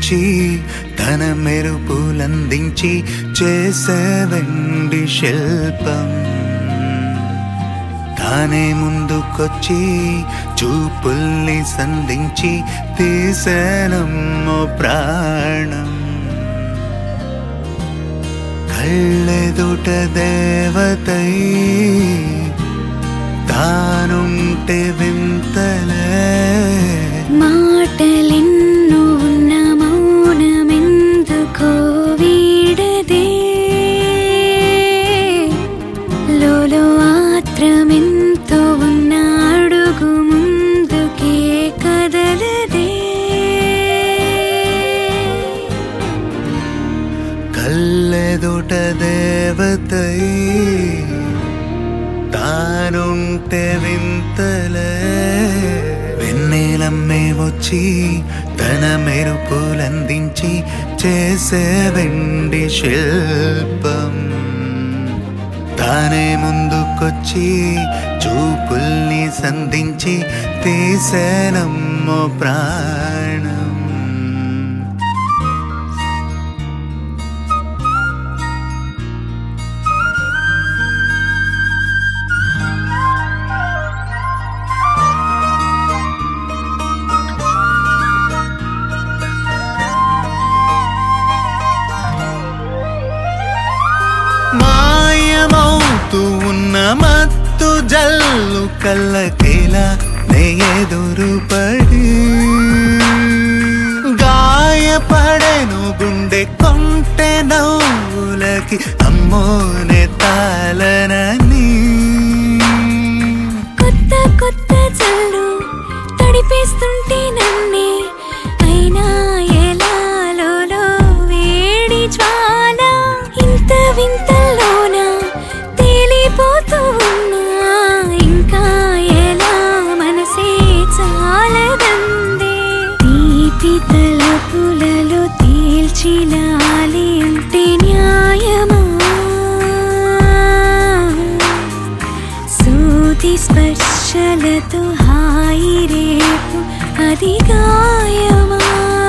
ముందుకొచ్చి తన మెరుపులందించి చేసే వెండి శిల్పం తానే ముందుకొచ్చి చూపుల్ని సంధించి తీసేనమ్మో ప్రాణం కళ్ళెదుట దేవతై తానుంటే వింతలే మాటలెన్నో ఉన్న మౌనమెందుకో వీడదే లోలో ఆత్రమెంతో ఉన్న అడుగు ముందుకే కదలదే కళ్ళెదుట దేవతై తానుంటే వింతలే వెన్నెలమ్మే వచ్చి తన మెరుపులందించి చేసే వెండి శిల్పం తానే ముందుకొచ్చి చూపుల్ని సంధించి తీసేనమ్మో ప్రాణం మాయమవుతూ ఉన్న మత్తు జల్లు కళ్ళకేలా నే ఎదురు పడి గాయపడెను గుండె కొంటె నవ్వులకి అమ్మోనే తాళనని కొత్త కొత్త చల్లు తడిపేస్తుంటే నన్నే అయినా ఎలాలో వేడి జ్వాల ఇంత వింతలోన తేలిపోతూ ఉన్నా ఇంకా ఎలా మనసే చాలదందే తీపి తలపులలో తేల్చిలాలి అంటే న్యాయమా సూది స్పర్శలతో హాయి రేపు అది గాయమా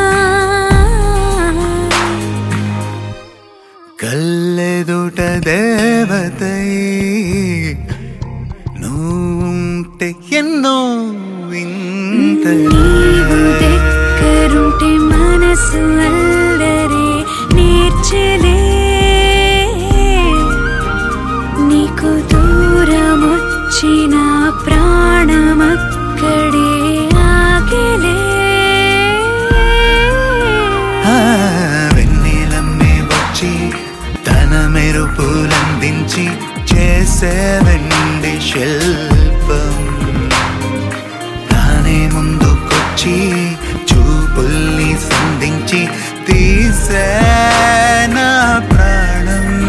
కళ్ళెదుట దేవతై నువ్వుంటే ఎన్నో వింతలే నీవు దగ్గరుంటే మనసు అల్లరే నేర్చలే నీకు దూరం వచ్చిన ప్రాణమక్కడే ఆగలే ఆ వెన్నెలమ్మే వచ్చి తన మెరుపులందించి చేసే వెండి శిల్పం తానే ముందుకొచ్చి చూపుల్ని సంధించి తీసే నా ప్రాణం